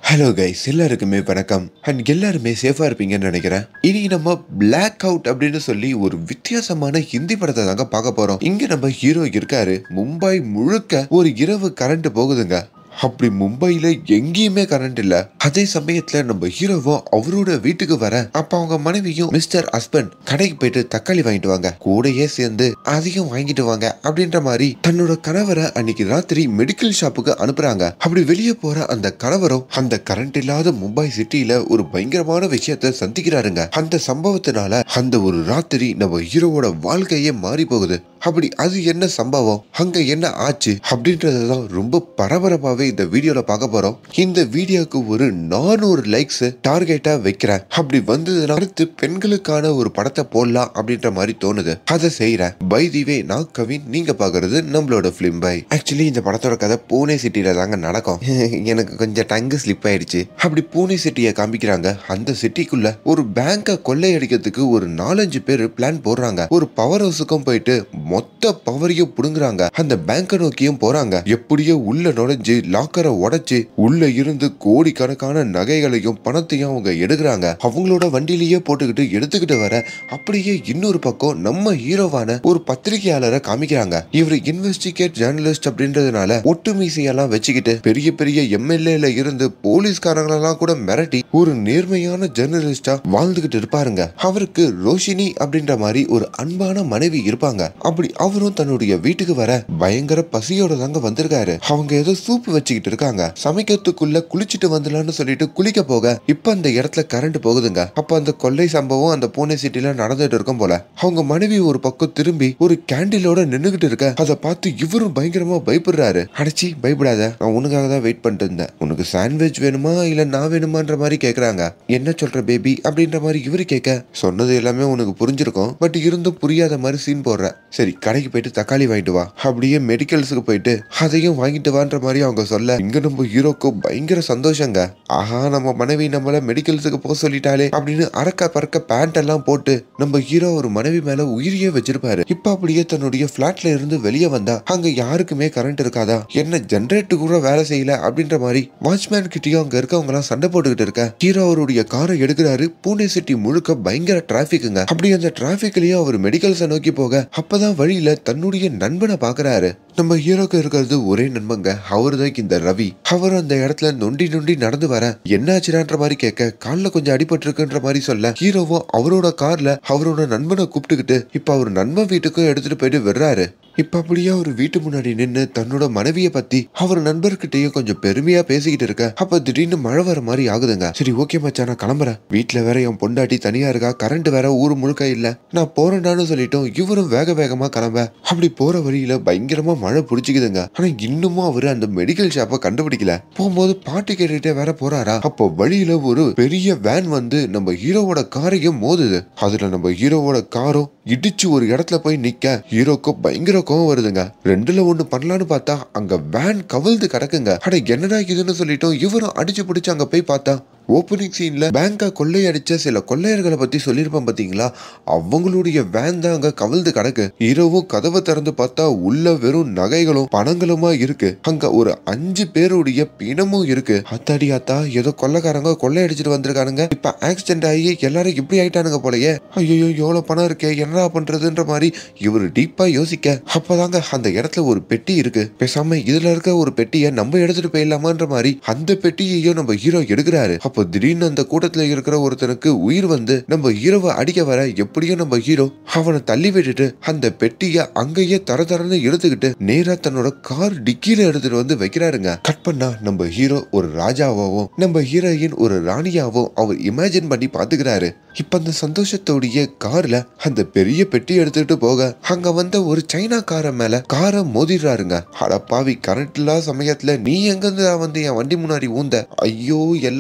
hello guys எல்லாருக்குமே வணக்கம் and எல்லாருமே சேஃபா இருப்பீங்கன்னு நினைக்கிறேன் இனி நம்ம பிளாக் அவுட் அப்படின்னு சொல்லி ஒரு வித்தியாசமான ஹிந்தி படத்தை தாங்க பார்க்க போறோம் இங்க நம்ம ஹீரோ இருக்காரு மும்பை முழுக்க ஒரு இரவு கரண்ட் போகுதுங்க அப்படி மும்பையில எங்கேயுமே கரண்ட் இல்ல அதே சமயத்துல நம்ம ஹீரோவும் அவரோட வீட்டுக்கு வர அப்ப அவங்க மனைவியும் மிஸ்டர் ஹஸ்பண்ட் கடைக்கு போயிட்டு தக்காளி வாங்கிட்டு வாங்க கூடயே சேர்ந்து அதையும் வாங்கிட்டு வாங்க அப்படின்ற மாதிரி தன்னோட கணவரை அன்னைக்கு ராத்திரி மெடிக்கல் ஷாப்புக்கு அனுப்புறாங்க அப்படி வெளியே போற அந்த கணவரும் அந்த கரண்ட் இல்லாத மும்பை சிட்டில ஒரு பயங்கரமான விஷயத்த சந்திக்கிறாருங்க அந்த சம்பவத்தினால அந்த ஒரு ராத்திரி நம்ம ஹீரோவோட வாழ்க்கையே மாறி போகுது அப்படி அது என்ன சம்பவம் அங்க என்ன ஆச்சு அப்படின்றதான் ரொம்ப பரபரப்பாவே இந்த வீடியோல பார்க்க போறோம் இந்த வீடியோக்கு ஒரு நானூறு லைக்ஸ் டார்கெட்டா வைக்கிறேன் அப்படி வந்ததுன்னா அடுத்து பெண்களுக்கான ஒரு படத்தை போடலாம் அப்படின்ற மாதிரி தோணுது அதை செய்யறேன் பை தி வே நான் கவின் நீங்க பாக்குறது நம்மளோட பிலிம் பை ஆக்சுவலி இந்த படத்தோட கதை பூனே சிட்டில தாங்க நடக்கும் எனக்கு கொஞ்சம் டங்கு ஸ்லிப் ஆயிடுச்சு அப்படி பூனே சிட்டியை காமிக்கிறாங்க அந்த சிட்டிக்குள்ள ஒரு பேங்கை கொள்ளையடிக்கிறதுக்கு ஒரு நாலஞ்சு பேர் பிளான் போடுறாங்க ஒரு பவர் ஹவுஸுக்கும் போயிட்டு மொத்த பவரையும் புடுங்குறாங்க அந்த பேங்கை நோக்கியும் போறாங்க எப்படியோ உள்ள நுழைஞ்சு லாக்கரை உடைச்சு உள்ள இருந்து கோடிக்கணக்கான நகைகளையும் பணத்தையும் அவங்க எடுக்கிறாங்க அவங்களோட வண்டியிலேயே போட்டுக்கிட்டு எடுத்துக்கிட்டு வர அப்படியே இன்னொரு பக்கம் நம்ம ஹீரோவான ஒரு பத்திரிகையாளரை காமிக்கிறாங்க இவர் இன்வெஸ்டிகேட் ஜேர்னலிஸ்ட் அப்படின்றதுனால ஒட்டு மீசையெல்லாம் வச்சுக்கிட்டு பெரிய பெரிய எம்எல்ஏல இருந்து போலீஸ்காரங்களெல்லாம் கூட மிரட்டி ஒரு நேர்மையான ஜேர்னலிஸ்டா வாழ்ந்துகிட்டு இருப்பாருங்க அவருக்கு ரோஷினி அப்படின்ற மாதிரி ஒரு அன்பான மனைவி இருப்பாங்க அப்படி அவரும் தன்னுடைய வீட்டுக்கு வர பயங்கர பசியோட தாங்க வந்திருக்காரு அவங்க ஏதோ சூப் வச்சுக்கிட்டு இருக்காங்க சமைக்கிறதுக்குள்ள குளிச்சுட்டு வந்துடலாம்னு சொல்லிட்டு குளிக்க போக இப்ப அந்த இடத்துல கரண்ட் போகுதுங்க அப்ப அந்த கொள்ளை சம்பவம் அந்த பூனே சிட்டில நடந்துட்டு இருக்கும் போல அவங்க மனைவி ஒரு பக்கம் திரும்பி ஒரு கேண்டிலோட நின்னுகிட்டு இருக்க அதை பார்த்து இவரும் பயங்கரமா பயப்படுறாரு அடைச்சி பயப்படாத நான் உனக்காக தான் வெயிட் பண்ணிட்டு இருந்தேன் உனக்கு சாண்ட்விச் வேணுமா இல்ல நான் வேணுமான்ற மாதிரி கேக்குறாங்க என்ன சொல்ற பேபி அப்படின்ற மாதிரி இவரு கேட்க சொன்னது எல்லாமே உனக்கு புரிஞ்சிருக்கும் பட் இருந்தும் புரியாத மாதிரி சீன் போடுற சரி கடைக்கு போயிட்டு தக்காளி வாங்கிட்டு வா அப்படியே மெடிக்கல்ஸுக்கு போயிட்டு அதையும் வாங்கிட்டு வான்ற மாதிரி அவங்க சொல்ல இங்க நம்ம ஹீரோக்கு பயங்கர சந்தோஷங்க ஆஹா நம்ம மனைவி நம்மள மெடிக்கல்ஸுக்கு போக சொல்லிட்டாலே அப்படின்னு அறக்க பறக்க பேண்ட் எல்லாம் போட்டு நம்ம ஹீரோ ஒரு மனைவி மேல உயிரியே வச்சிருப்பாரு இப்ப அப்படியே தன்னுடைய பிளாட்ல இருந்து வெளியே வந்தா அங்க யாருக்குமே கரண்ட் இருக்காதா என்ன ஜென்ரேட்டர் கூட வேலை செய்யல அப்படின்ற மாதிரி வாட்ச்மேன் கிட்டயும் அங்க இருக்கவங்க எல்லாம் சண்டை போட்டுக்கிட்டு இருக்க ஹீரோ அவருடைய காரை எடுக்கிறாரு பூனே சிட்டி முழுக்க பயங்கர டிராபிக்குங்க அப்படி அந்த டிராபிக்லயும் அவர் மெடிக்கல்ஸை நோக்கி போக அப்பதான் வழியில தன்னுடைய நண்பனை பாக்குறாரு நம்ம ஹீரோக்கு இருக்கிறது ஒரே நண்பங்க அவரு தான் இந்த ரவி அவர் அந்த இடத்துல நொண்டி நொண்டி நடந்து வர என்னாச்சுடான்ற மாதிரி கேட்க கால்ல கொஞ்சம் அடிபட்டிருக்குன்ற மாதிரி சொல்ல ஹீரோவும் அவரோட கார்ல அவரோட நண்பனை கூப்பிட்டுக்கிட்டு இப்ப அவர் நண்பன் வீட்டுக்கும் எடுத்துட்டு போயிட்டு விடுறாரு இப்ப அப்படியே அவர் வீட்டு முன்னாடி நின்னு தன்னோட மனைவியை பத்தி அவர் நண்பர்கிட்டயும் கொஞ்சம் பெருமையா பேசிக்கிட்டு இருக்க அப்ப திடீர்னு மழை வர மாதிரி ஆகுதுங்க சரி ஓகே மச்சான் நான் கிளம்புறேன் வீட்டுல வேற என் பொண்டாட்டி தனியா இருக்கா கரண்ட் வேற ஊர் முழுக்க இல்ல நான் போறேன்டான்னு சொல்லிட்டோம் இவரும் வேக வேகமா கிளம்ப அப்படி போற வழியில பயங்கரமா மழை பிடிச்சிக்குதுங்க ஆனா இன்னமும் அவரு அந்த மெடிக்கல் ஷாப்பை கண்டுபிடிக்கல போகும்போது பாட்டு கேட்டுட்டே வேற போறாரா அப்போ வழியில ஒரு பெரிய வேன் வந்து நம்ம ஹீரோவோட காரையும் மோதுது அதுல நம்ம ஹீரோவோட காரும் இடிச்சு ஒரு இடத்துல போய் நிக்க ஹீரோக்கு பயங்கர கோவம் வருதுங்க ரெண்டுல ஒண்ணு பண்ணலான்னு பார்த்தா அங்க வேன் கவிழ்ந்து கிடக்குங்க அட என்னடா இதுன்னு சொல்லிட்டோம் இவரும் அடிச்சு பிடிச்சு அங்க போய் பார்த்தா ஓப்பனிங் சீன்ல பேங்கை கொள்ளையடிச்ச சில கொள்ளையர்களை பத்தி சொல்லியிருப்பேன் பாத்தீங்களா அவங்களுடைய வேன் தான் அங்க கவிழ்ந்து கிடக்கு இரவும் கதவை திறந்து பார்த்தா உள்ள வெறும் நகைகளும் பணங்களுமா இருக்கு அங்க ஒரு அஞ்சு பேருடைய பிணமும் இருக்கு அத்தாடி அத்தா ஏதோ கொள்ளைக்காரங்க கொள்ளையடிச்சிட்டு வந்திருக்கானுங்க இப்ப ஆக்சிடென்ட் ஆகி எல்லாரும் இப்படி ஆயிட்டானுங்க போலயே ஐயோ எவ்வளவு பணம் இருக்கே என்னடா பண்றதுன்ற மாதிரி இவர் டீப்பா யோசிக்க அப்பதாங்க அந்த இடத்துல ஒரு பெட்டி இருக்கு பேசாம இதுல இருக்க ஒரு பெட்டியை நம்ம எடுத்துட்டு போயிடலாமான்ற மாதிரி அந்த பெட்டியையும் நம்ம ஹீரோ எடுக்கிறாரு அப்போ திடீர்னு அந்த கூட்டத்துல இருக்கிற ஒருத்தனுக்கு உயிர் வந்து நம்ம ஹீரோவை அடிக்க வர எப்படியும் நம்ம ஹீரோ அவனை தள்ளி விட்டுட்டு அந்த பெட்டிய அங்கேயே தர தரன்னு எடுத்துக்கிட்டு நேரா தன்னோட கார் டிக்கில எடுத்துட்டு வந்து வைக்கிறாருங்க கட் பண்ணா நம்ம ஹீரோ ஒரு ராஜாவாவும் நம்ம ஹீரோயின் ஒரு ராணியாவும் அவர் இமேஜின் பண்ணி பாத்துக்கிறாரு இப்ப அந்த சந்தோஷத்தோடைய கார்ல அந்த பெரிய பெட்டி எடுத்துட்டு போக அங்க வந்த ஒரு சைனாக்காரன் மேல காரை மோதிடுறாருங்க அடப்பாவி கரண்ட் இல்லாத சமயத்துல நீ எங்க இருந்து வந்து என் வண்டி முன்னாடி ஊந்த ஐயோ எல்லாம் போச்சு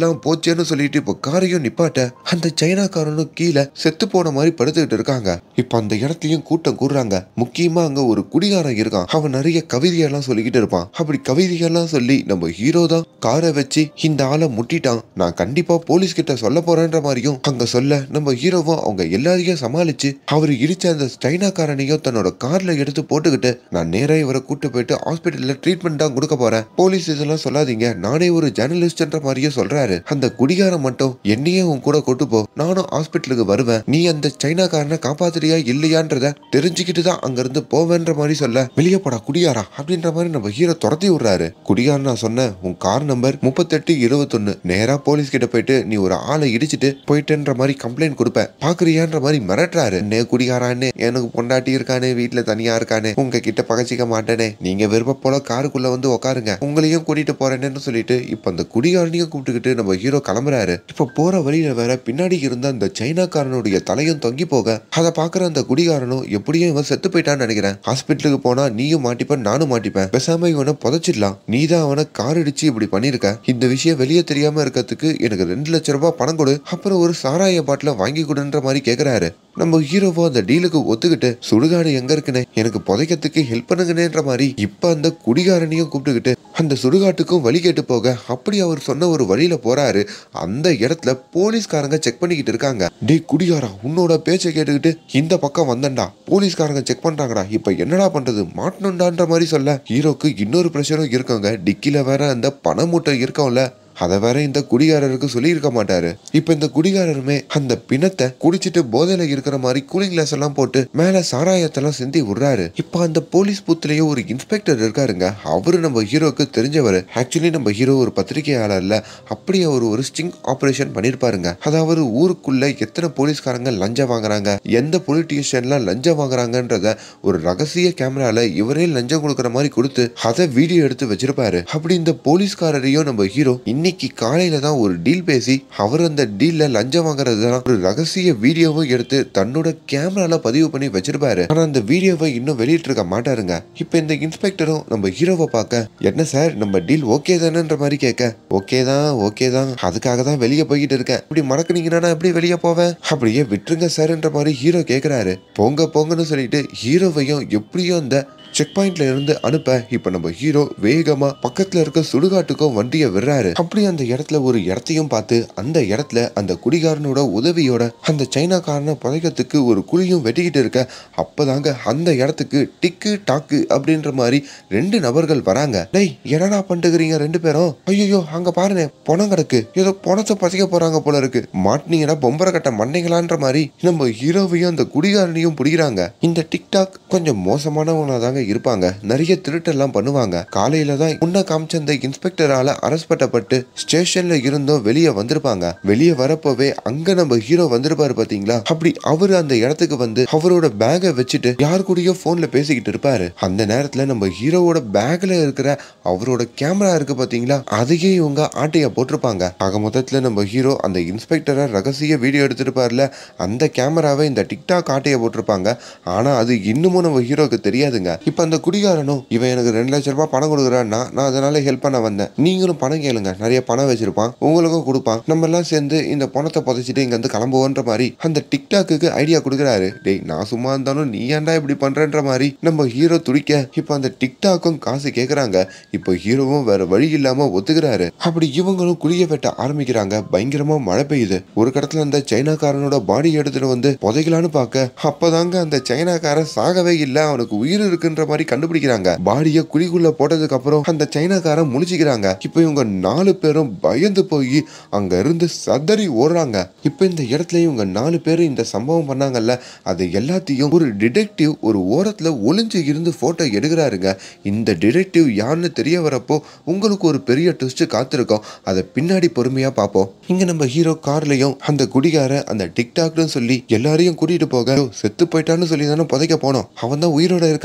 போச்சேன்னு சொல்லிட்டு இப்போ காரையும் நிப்பாட்ட அந்த சைனாக்காரனும் கீழே செத்து போன மாதிரி படுத்துக்கிட்டு இருக்காங்க இப்போ அந்த இடத்துலயும் கூட்டம் கூடுறாங்க முக்கியமா அங்க ஒரு குடிகாரன் இருக்கான் அவன் நிறைய கவிதையெல்லாம் சொல்லிக்கிட்டு இருப்பான் அப்படி கவிதையெல்லாம் சொல்லி நம்ம ஹீரோ தான் காரை வச்சு இந்த ஆளை முட்டிட்டான் நான் கண்டிப்பா போலீஸ் கிட்ட சொல்ல போறேன்ற மாதிரியும் அங்க சொல்ல நம்ம ஹீரோவும் அவங்க எல்லாரையும் சமாளிச்சு அவர் இடிச்ச அந்த சைனாக்காரனையும் தன்னோட கார்ல எடுத்து போட்டுக்கிட்டு நான் நேரா இவரை கூட்டு போயிட்டு ஹாஸ்பிட்டல்ல ட்ரீட்மெண்ட் தான் கொடுக்க போறேன் போலீஸ் இதெல்லாம் சொல்லாதீங்க நானே ஒரு ஜேர்னலிஸ்ட்ன்ற மாதிரியே சொல்றாரு அந்த குடிகாரன் மட்டும் என்னையே உன் கூட கூட்டு போ நானும் ஹாஸ்பிட்டலுக்கு வருவேன் நீ அந்த சைனாக்காரனை காப்பாத்துறியா இல்லையான்றத தெரிஞ்சுக்கிட்டு தான் அங்க இருந்து போவேன்ற மாதிரி சொல்ல வெளியே போடா குடியாரா அப்படின்ற மாதிரி நம்ம ஹீரோ துரத்தி விடுறாரு குடிகாரன் நான் சொன்னேன் உன் கார் நம்பர் முப்பத்தெட்டு இருபத்தொன்னு நேரா போலீஸ் கிட்ட போயிட்டு நீ ஒரு ஆளை இடிச்சிட்டு போயிட்டேன்ற மாதிரி கம்ப்ளைண்ட் கொடுப்ப பாக்குறியான்ற மாதிரி மிரட்டுறாரு நே குடிகாரான்னு எனக்கு பொண்டாட்டி இருக்கானே வீட்டுல தனியா இருக்கானே உங்க கிட்ட பகச்சிக்க மாட்டேனே நீங்க விருப்ப போல காருக்குள்ள வந்து உட்காருங்க உங்களையும் கூட்டிட்டு போறேன்னு சொல்லிட்டு இப்ப அந்த குடிகாரனையும் கூப்பிட்டுக்கிட்டு நம்ம ஹீரோ கிளம்புறாரு இப்ப போற வழியில வேற பின்னாடி இருந்த அந்த சைனாக்காரனுடைய தலையும் தொங்கி போக அதை பாக்குற அந்த குடிகாரனும் எப்படியும் இவன் செத்து போயிட்டான்னு நினைக்கிறேன் ஹாஸ்பிட்டலுக்கு போனா நீயும் மாட்டிப்ப நானும் மாட்டிப்பேன் பேசாம இவனை புதைச்சிடலாம் நீ தான் அவனை கார் அடிச்சு இப்படி பண்ணிருக்க இந்த விஷயம் வெளியே தெரியாம இருக்கிறதுக்கு எனக்கு ரெண்டு லட்ச ரூபாய் பணம் கொடு அப்புறம் ஒரு சாராய பாட்டில வாங்கி கொடுன்ற மாதிரி கேக்குறாரு நம்ம ஹீரோவோ அந்த டீலுக்கு ஒத்துக்கிட்டு சுடுகாடு எங்க இருக்குன்னு எனக்கு புதைக்கிறதுக்கு ஹெல்ப் பண்ணுங்கன்ற மாதிரி இப்ப அந்த குடிகாரனையும் கூப்பிட்டுக்கிட்டு அந்த சுடுகாட்டுக்கும் வழி கேட்டு போக அப்படி அவர் சொன்ன ஒரு வழியில போறாரு அந்த இடத்துல போலீஸ்காரங்க செக் பண்ணிக்கிட்டு இருக்காங்க டேய் குடிகாரா உன்னோட பேச்சை கேட்டுக்கிட்டு இந்த பக்கம் வந்தேன்டா போலீஸ்காரங்க செக் பண்றாங்கடா இப்ப என்னடா பண்றது மாட்டணும்டான்ற மாதிரி சொல்ல ஹீரோக்கு இன்னொரு பிரஷரும் இருக்குங்க டிக்கில வேற அந்த பண மூட்டை இருக்கவும்ல அதை வேற இந்த குடிகாரருக்கு சொல்லியிருக்க மாட்டாரு இப்ப இந்த குடிகாரருமே அந்த பிணத்தை குடிச்சிட்டு போதையில இருக்கிற மாதிரி கூலிங் கிளாஸ் எல்லாம் போட்டு மேல சாராயத்தெல்லாம் சிந்தி விடுறாரு இப்ப அந்த போலீஸ் பூத்துலயே ஒரு இன்ஸ்பெக்டர் இருக்காருங்க அவரு நம்ம ஹீரோக்கு தெரிஞ்சவர் ஆக்சுவலி நம்ம ஹீரோ ஒரு பத்திரிகையாளர்ல அப்படி அவர் ஒரு ஸ்டிங் ஆபரேஷன் பண்ணிருப்பாருங்க அதாவது ஊருக்குள்ள எத்தனை போலீஸ்காரங்க லஞ்சம் வாங்குறாங்க எந்த பொலிட்டீஷியன்லாம் லஞ்சம் வாங்குறாங்கன்றத ஒரு ரகசிய கேமரால இவரே லஞ்சம் கொடுக்குற மாதிரி கொடுத்து அதை வீடியோ எடுத்து வச்சிருப்பாரு அப்படி இந்த போலீஸ்காரரையும் நம்ம ஹீரோ இன்னைக்கு காலையில தான் ஒரு டீல் பேசி அவர் அந்த டீல்ல லஞ்சம் வாங்குறது தான் ஒரு ரகசிய வீடியோவும் எடுத்து தன்னோட கேமரால பதிவு பண்ணி வச்சிருப்பாரு ஆனா அந்த வீடியோவை இன்னும் வெளியிட்டு இருக்க மாட்டாருங்க இப்ப இந்த இன்ஸ்பெக்டரும் நம்ம ஹீரோவை பார்க்க என்ன சார் நம்ம டீல் ஓகே தானேன்ற மாதிரி கேட்க ஓகே தான் ஓகே தான் அதுக்காக தான் வெளியே போய்கிட்டு இருக்கேன் இப்படி மறக்குனீங்கன்னா நான் எப்படி வெளியே போவேன் அப்படியே விட்டுருங்க சார்ன்ற மாதிரி ஹீரோ கேக்குறாரு போங்க போங்கன்னு சொல்லிட்டு ஹீரோவையும் எப்படியும் அந்த செக் பாயிண்ட்ல இருந்து அனுப்ப இப்ப நம்ம ஹீரோ வேகமா பக்கத்துல இருக்க சுடுகாட்டுக்கும் வண்டியை விடுறாரு அப்படி அந்த இடத்துல ஒரு இடத்தையும் பார்த்து அந்த இடத்துல அந்த குடிகாரனோட உதவியோட அந்த சைனாக்காரனை புதைக்கிறதுக்கு ஒரு குழியும் வெட்டிக்கிட்டு இருக்க அப்பதாங்க அந்த இடத்துக்கு டிக்கு டாக்கு அப்படின்ற மாதிரி ரெண்டு நபர்கள் வராங்க டேய் என்னடா பண்ணிட்டுக்கிறீங்க ரெண்டு பேரும் ஐயோ அங்க பாருங்க பணம் கிடக்கு ஏதோ பணத்தை பசிக்க போறாங்க போல இருக்கு மாட்டினீங்கன்னா பொம்பரை கட்ட மண்டைங்களான்ற மாதிரி நம்ம ஹீரோவையும் அந்த குடிகாரனையும் பிடிக்கிறாங்க இந்த டிக்டாக் கொஞ்சம் மோசமானவங்க தாங்க இருப்பாங்க நிறைய திருட்டெல்லாம் பண்ணுவாங்க காலையில தான் முன்ன காமிச்ச அந்த இன்ஸ்பெக்டரால அரெஸ்ட் பண்ணப்பட்டு ஸ்டேஷன்ல இருந்தும் வெளியே வந்திருப்பாங்க வெளியே வரப்போவே அங்க நம்ம ஹீரோ வந்திருப்பாரு பாத்தீங்களா அப்படி அவரு அந்த இடத்துக்கு வந்து அவரோட பேகை வச்சுட்டு யார் கூடயோ போன்ல பேசிக்கிட்டு இருப்பாரு அந்த நேரத்துல நம்ம ஹீரோவோட பேக்ல இருக்கிற அவரோட கேமரா இருக்கு பாத்தீங்களா அதையே இவங்க ஆட்டைய போட்டிருப்பாங்க ஆக மொத்தத்துல நம்ம ஹீரோ அந்த இன்ஸ்பெக்டரை ரகசிய வீடியோ எடுத்திருப்பார்ல அந்த கேமராவை இந்த டிக்டாக் ஆட்டைய போட்டிருப்பாங்க ஆனா அது இன்னமும் நம்ம ஹீரோக்கு தெரியாதுங்க இப்ப அந்த குடிகாரனும் இவன் எனக்கு ரெண்டு லட்சம் ரூபாய் பணம் கொடுக்குறான்னா நான் அதனால ஹெல்ப் பண்ண வந்தேன் நீங்களும் பணம் கேளுங்க நிறைய பணம் வச்சிருப்பான் உங்களுக்கும் கொடுப்பான் நம்ம எல்லாம் சேர்ந்து இந்த பணத்தை புதைச்சிட்டு இங்க இருந்து கிளம்புவோன்ற மாதிரி அந்த டிக்டாக்கு ஐடியா கொடுக்குறாரு டேய் நான் சும்மா இருந்தாலும் நீ ஏன்டா இப்படி பண்றன்ற மாதிரி நம்ம ஹீரோ துடிக்க இப்ப அந்த டிக்டாக்கும் காசு கேக்குறாங்க இப்போ ஹீரோவும் வேற வழி இல்லாம ஒத்துக்கிறாரு அப்படி இவங்களும் குழிய வெட்ட ஆரம்பிக்கிறாங்க பயங்கரமா மழை பெய்யுது ஒரு கடத்துல அந்த சைனாக்காரனோட பாடி எடுத்துட்டு வந்து புதைக்கலான்னு பார்க்க அப்பதாங்க அந்த சைனாக்காரன் சாகவே இல்ல அவனுக்கு உயிர் இருக்குன்ற மாதிரி கண்டுபிடிக்கிறாங்க பாடிய குழிக்குள்ள போட்டதுக்கு அப்புறம் அந்த சைனாக்காரன் முழிச்சுக்கிறாங்க இப்போ இவங்க நாலு பேரும் பயந்து போய் அங்க இருந்து சதறி ஓடுறாங்க இப்போ இந்த இடத்துல இவங்க நாலு பேரும் இந்த சம்பவம் பண்ணாங்கல்ல அது எல்லாத்தையும் ஒரு டிடெக்டிவ் ஒரு ஓரத்துல ஒளிஞ்சு இருந்து போட்டோ எடுக்கிறாருங்க இந்த டிடெக்டிவ் யாருன்னு தெரிய வரப்போ உங்களுக்கு ஒரு பெரிய ட்விஸ்ட் காத்திருக்கோம் அதை பின்னாடி பொறுமையா பார்ப்போம் இங்க நம்ம ஹீரோ கார்லயும் அந்த குடிகார அந்த டிக்டாக்னு சொல்லி எல்லாரையும் கூட்டிட்டு போக "யோ, செத்து போயிட்டான்னு சொல்லி தானே புதைக்க போனோம் அவன் தான் உயிரோட இருக்கானே உங்களை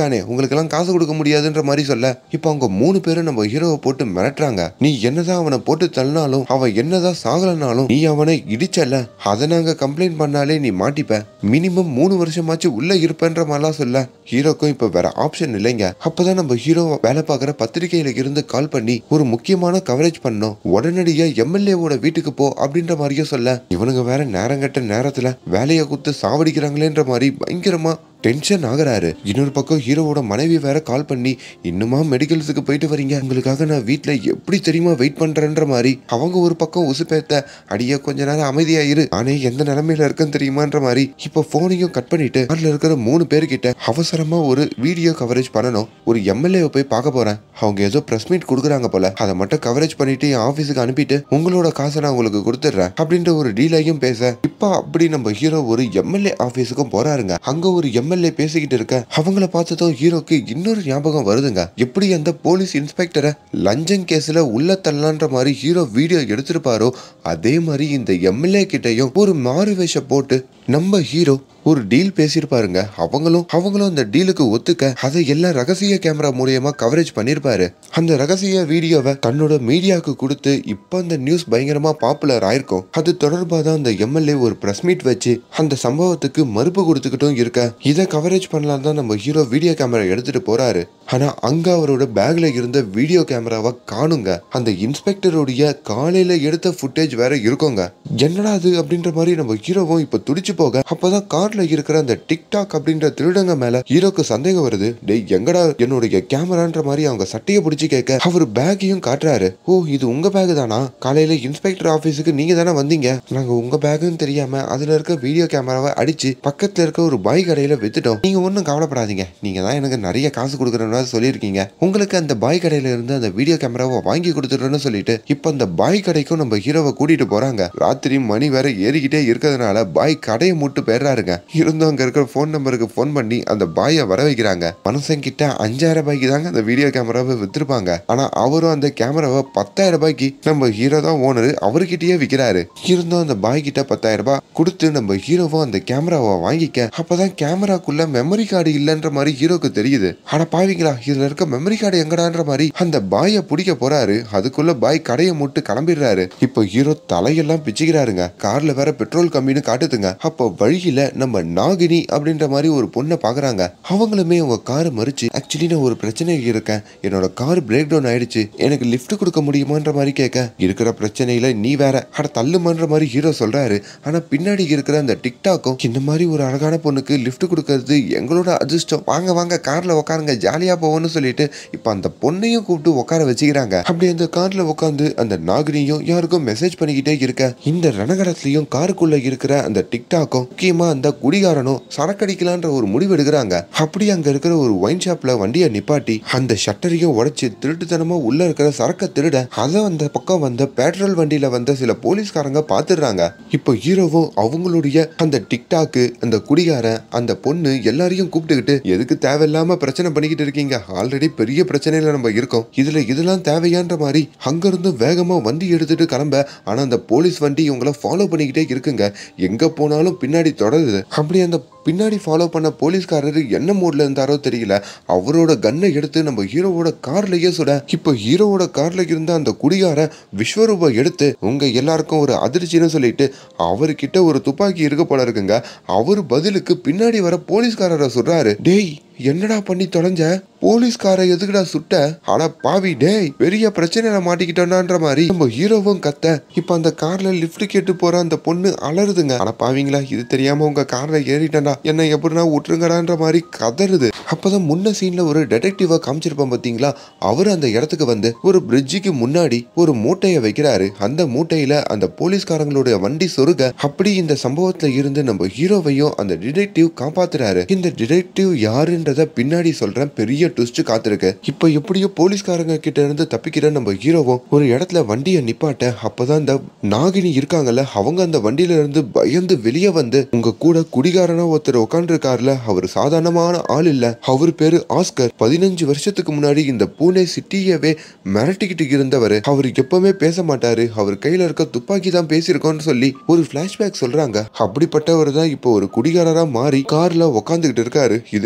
அவங்களுக்கெல்லாம் காசு கொடுக்க முடியாதுன்ற மாதிரி சொல்ல இப்போ அவங்க மூணு பேரும் நம்ம ஹீரோவை போட்டு மிரட்டுறாங்க நீ என்னதான் அவனை போட்டு தள்ளினாலும் அவன் என்னதான் சாகலனாலும் நீ அவனை இடிச்சல அதை நாங்க கம்ப்ளைண்ட் பண்ணாலே நீ மாட்டிப்ப மினிமம் மூணு வருஷமாச்சு உள்ள இருப்பேன்ற மாதிரிலாம் சொல்ல ஹீரோக்கும் இப்ப வேற ஆப்ஷன் இல்லைங்க அப்பதான் நம்ம ஹீரோ வேலை பார்க்குற பத்திரிகையில இருந்து கால் பண்ணி ஒரு முக்கியமான கவரேஜ் பண்ணோம் உடனடியா எம்எல்ஏவோட வீட்டுக்கு போ அப்படின்ற மாதிரியும் சொல்ல இவனுங்க வேற நேரங்கட்ட நேரத்துல வேலையை குத்து சாவடிக்கிறாங்களேன்ற மாதிரி பயங்கரமா டென்ஷன் ஆகுறாரு இன்னொரு பக்கம் ஹீரோவோட மனைவி வேற கால் பண்ணி இன்னுமா மெடிக்கல்ஸுக்கு போயிட்டு வரீங்க உங்களுக்காக நான் வீட்டில் எப்படி தெரியுமா வெயிட் பண்றேன்ற மாதிரி அவங்க ஒரு பக்கம் உசுப்பேத்த அடியே கொஞ்ச நேரம் அமைதியா இரு நானே எந்த நிலைமையில இருக்கேன்னு தெரியுமான்ற மாதிரி இப்போ போனையும் கட் பண்ணிட்டு அதுல இருக்கிற மூணு பேர்கிட்ட அவசரமா ஒரு வீடியோ கவரேஜ் பண்ணணும் ஒரு எம்எல்ஏவை போய் பார்க்க போறேன் அவங்க ஏதோ பிரஸ் மீட் கொடுக்குறாங்க போல அதை மட்டும் கவரேஜ் பண்ணிட்டு என் ஆஃபீஸுக்கு அனுப்பிட்டு உங்களோட காசை நான் உங்களுக்கு கொடுத்துட்றேன் அப்படின்ற ஒரு டீலையும் பேச இப்போ அப்படி நம்ம ஹீரோ ஒரு எம்எல்ஏ ஆஃபீஸுக்கும் போறாருங்க அங்க ஒரு எம்எல்ஏ பேசிக்கிட்டு இருக்க அவங்கள பார்த்ததும் ஹீரோக்கு இன்னொரு ஞாபகம் வருதுங்க எப்படி அந்த போலீஸ் இன்ஸ்பெக்டரை லஞ்சம் கேஸ்ல உள்ள தள்ளலான்ற மாதிரி ஹீரோ வீடியோ எடுத்திருப்பாரோ அதே மாதிரி இந்த எம்எல்ஏ கிட்டயும் ஒரு மாறு வேஷம் போட்டு நம்ம ஹீரோ ஒரு டீல் பேசியிருப்பாருங்க அவங்களும் அவங்களும் அந்த டீலுக்கு ஒத்துக்க அதை எல்லாம் ரகசிய கேமரா மூலியமா கவரேஜ் பண்ணியிருப்பாரு அந்த ரகசிய வீடியோவை தன்னோட மீடியாவுக்கு கொடுத்து இப்போ அந்த நியூஸ் பயங்கரமா பாப்புலர் ஆயிருக்கும் அது தொடர்பாக தான் அந்த எம்எல்ஏ ஒரு பிரஸ் மீட் வச்சு அந்த சம்பவத்துக்கு மறுப்பு கொடுத்துக்கிட்டும் இருக்க இதை கவரேஜ் பண்ணலாம் தான் நம்ம ஹீரோ வீடியோ கேமரா எடுத்துட்டு போறாரு ஆனா அங்க அவரோட பேக்ல இருந்த வீடியோ கேமராவை காணுங்க அந்த இன்ஸ்பெக்டருடைய காலையில எடுத்த ஃபுட்டேஜ் வேற இருக்குங்க என்னடா அது அப்படின்ற மாதிரி நம்ம ஹீரோவும் இப்ப துடிச்சு போக அப்பதான் கார்ல இருக்கிற அந்த டிக்டாக் அப்படின்ற திருடங்க மேல ஹீரோக்கு சந்தேகம் வருது டேய் எங்கடா என்னுடைய கேமரான்ற மாதிரி அவங்க சட்டையை பிடிச்சி கேட்க அவர் பேக்கையும் காட்டுறாரு ஓ இது உங்க பேக் தானா காலையில இன்ஸ்பெக்டர் ஆபீஸுக்கு நீங்க தானே வந்தீங்க நாங்க உங்க பேக்குன்னு தெரியாம அதுல இருக்க வீடியோ கேமராவை அடிச்சு பக்கத்துல இருக்க ஒரு பாய் கடையில வித்துட்டோம் நீங்க ஒன்றும் கவலைப்படாதீங்க நீங்க தான் எனக்கு நிறைய காசு கொடுக்குறேன்னு சொல்லியிருக்கீங்க உங்களுக்கு அந்த பாய் கடையில இருந்து அந்த வீடியோ கேமராவை வாங்கி கொடுத்துட்றேன்னு சொல்லிட்டு இப்போ அந்த பாய் கடைக்கும் நம்ம ஹீரோவை கூட்டிட்டு போறாங்க ராத்திரி மணி வேற ஏறிக்கிட்டே இருக்கிறதுனால பாய் கடையை மூட்டு போயிடுறாருங்க இருந்தும் அங்க இருக்கிற ஃபோன் நம்பருக்கு ஃபோன் பண்ணி அந்த பாயை வர வைக்கிறாங்க மனுஷன் கிட்ட அஞ்சாயிரம் ரூபாய்க்கு தாங்க அந்த வீடியோ கேமராவை வித்திருப்பாங்க ஆனா அவரும் அந்த கேமராவை பத்தாயிரம் ரூபாய்க்கு நம்ம ஹீரோ தான் ஓனர் அவர்கிட்டயே விற்கிறாரு இருந்தும் அந்த பாய் கிட்ட பத்தாயிரம் ரூபாய் கொடுத்து நம்ம ஹீரோவும் அந்த கேமராவை வாங்கிக்க அப்பதான் கேமராக்குள்ள மெமரி கார்டு இல்லைன்ற மாதிரி ஹீரோக்கு தெரியுது ஆனா பாவீங்களா இதுல இருக்க மெமரி கார்டு எங்கடான்ற மாதிரி அந்த பாயை பிடிக்க போறாரு அதுக்குள்ள பாய் கடையை மூட்டு கிளம்பிடுறாரு இப்போ ஹீரோ தலையெல்லாம் பிச்சுக்கிறாருங்க கார்ல வேற பெட்ரோல் கம்மின்னு காட்டுதுங்க அப்போ வழியில நம்ம நாகினி அப்படின்ற மாதிரி ஒரு பொண்ணை பாக்குறாங்க அவங்களுமே உங்க காரை மறிச்சு ஆக்சுவலி நான் ஒரு பிரச்சனை இருக்கேன் என்னோட கார் பிரேக் டவுன் ஆயிடுச்சு எனக்கு லிஃப்ட் கொடுக்க முடியுமான்ற மாதிரி கேட்க இருக்கிற பிரச்சனையில நீ வேற அட தள்ளுமான்ற மாதிரி ஹீரோ சொல்றாரு ஆனா பின்னாடி இருக்கிற அந்த டிக்டாக்கும் இந்த மாதிரி ஒரு அழகான பொண்ணுக்கு லிஃப்ட் கொடுக்கறது எங்களோட அதிர்ஷ்டம் வாங்க வாங்க கார்ல உட்காருங்க ஜாலியா போவோம்னு சொல்லிட்டு இப்ப அந்த பொண்ணையும் கூப்பிட்டு உட்கார வச்சுக்கிறாங்க அப்படி அந்த கார்ல உட்காந்து அந்த நாகினியும் யாருக்கும் மெசேஜ் பண்ணிக்கிட்டே இருக்க இந்த ரணகடத்துலயும் காருக்குள்ள இருக்கிற அந்த டிக்டாக்கும் முக்கியமா அந்த குடிகாரனும் சரக்கடிக்கலான்ற ஒரு முடிவு எடுக்கிறாங்க அப்படி அங்க இருக்கிற ஒரு ஒயின் ஷாப்ல வண்டியை நிப்பாட்டி அந்த ஷட்டரையும் உடைச்சு திருட்டுத்தனமா உள்ள இருக்கிற சரக்க திருட அதை அந்த பக்கம் வந்த பெட்ரோல் வண்டியில வந்த சில போலீஸ்காரங்க பாத்துடுறாங்க இப்போ ஹீரோவும் அவங்களுடைய அந்த டிக்டாக்கு அந்த குடிகாரன் அந்த பொண்ணு எல்லாரையும் கூப்பிட்டுக்கிட்டு எதுக்கு தேவையில்லாம பிரச்சனை பண்ணிக்கிட்டு இருக்கீங்க ஆல்ரெடி பெரிய பிரச்சனையில நம்ம இருக்கோம் இதுல இதெல்லாம் தேவையான்ற மாதிரி அங்கிருந்து வேகமா வண்டி எடுத்துட்டு கிளம்ப ஆனா அந்த போலீஸ் வண்டி இவங்கள ஃபாலோ பண்ணிக்கிட்டே இருக்குங்க எங்க போனாலும் பின்னாடி தொடருது அப்படி அந்த பின்னாடி ஃபாலோ பண்ண போலீஸ்காரரு என்ன மூட்ல இருந்தாரோ தெரியல அவரோட கன்னை எடுத்து நம்ம ஹீரோவோட கார்லயே சுட இப்போ ஹீரோவோட கார்ல இருந்த அந்த குடிகார விஸ்வரூப எடுத்து உங்க எல்லாருக்கும் ஒரு அதிர்ச்சின்னு சொல்லிட்டு அவர்கிட்ட ஒரு துப்பாக்கி இருக்க போல இருக்குங்க அவர் பதிலுக்கு பின்னாடி வர போலீஸ்காரரை சொல்றாரு டேய் என்னடா பண்ணி தொலைஞ்ச போலீஸ்கார எதுக்குடா சுட்ட ஆனா பாவி டேய் பெரிய பிரச்சனையில மாட்டிக்கிட்டோன்ற மாதிரி நம்ம ஹீரோவும் கத்த இப்ப அந்த கார்ல லிஃப்ட் கேட்டு போற அந்த பொண்ணு அலறுதுங்க ஆனா பாவீங்களா இது தெரியாம உங்க கார்ல ஏறிட்டேன்டா என்ன எப்படின்னா விட்டுருங்கடான்ற மாதிரி கதறுது அப்பதான் முன்ன சீன்ல ஒரு டிடெக்டிவா காமிச்சிருப்போம் பாத்தீங்களா அவர் அந்த இடத்துக்கு வந்து ஒரு பிரிட்ஜுக்கு முன்னாடி ஒரு மூட்டையை வைக்கிறாரு அந்த மூட்டையில அந்த போலீஸ்காரங்களுடைய வண்டி சொருக அப்படி இந்த சம்பவத்துல இருந்து நம்ம ஹீரோவையும் அந்த டிடெக்டிவ் காப்பாத்துறாரு இந்த டிடெக்டிவ் யாருன்றத பின்னாடி சொல்றேன் பெரிய ட்விஸ்ட் காத்திருக்கு இப்போ எப்படியோ போலீஸ்காரங்க கிட்ட இருந்து தப்பிக்கிற நம்ம ஹீரோவும் ஒரு இடத்துல வண்டியை நிப்பாட்ட அப்பதான் இந்த நாகினி இருக்காங்கல்ல அவங்க அந்த வண்டியில இருந்து பயந்து வெளியே வந்து உங்க கூட குடிகாரனா ஒருத்தர் உட்காந்துருக்காருல அவர் சாதாரணமான ஆள் இல்ல அவர் பேரு ஆஸ்கர் பதினஞ்சு வருஷத்துக்கு முன்னாடி இந்த பூனே சிட்டியவே மிரட்டிக்கிட்டு இருந்தவர் அவர் எப்பவுமே பேச மாட்டாரு அவர் கையில இருக்க துப்பாக்கி தான் பேசியிருக்கோம்னு சொல்லி ஒரு பிளாஷ்பேக் சொல்றாங்க அப்படிப்பட்டவர் தான் இப்போ ஒரு குடிகாரரா மாறி கார்ல உட்காந்துக்கிட்டு இருக்காரு இது கேள்விப்பட்ட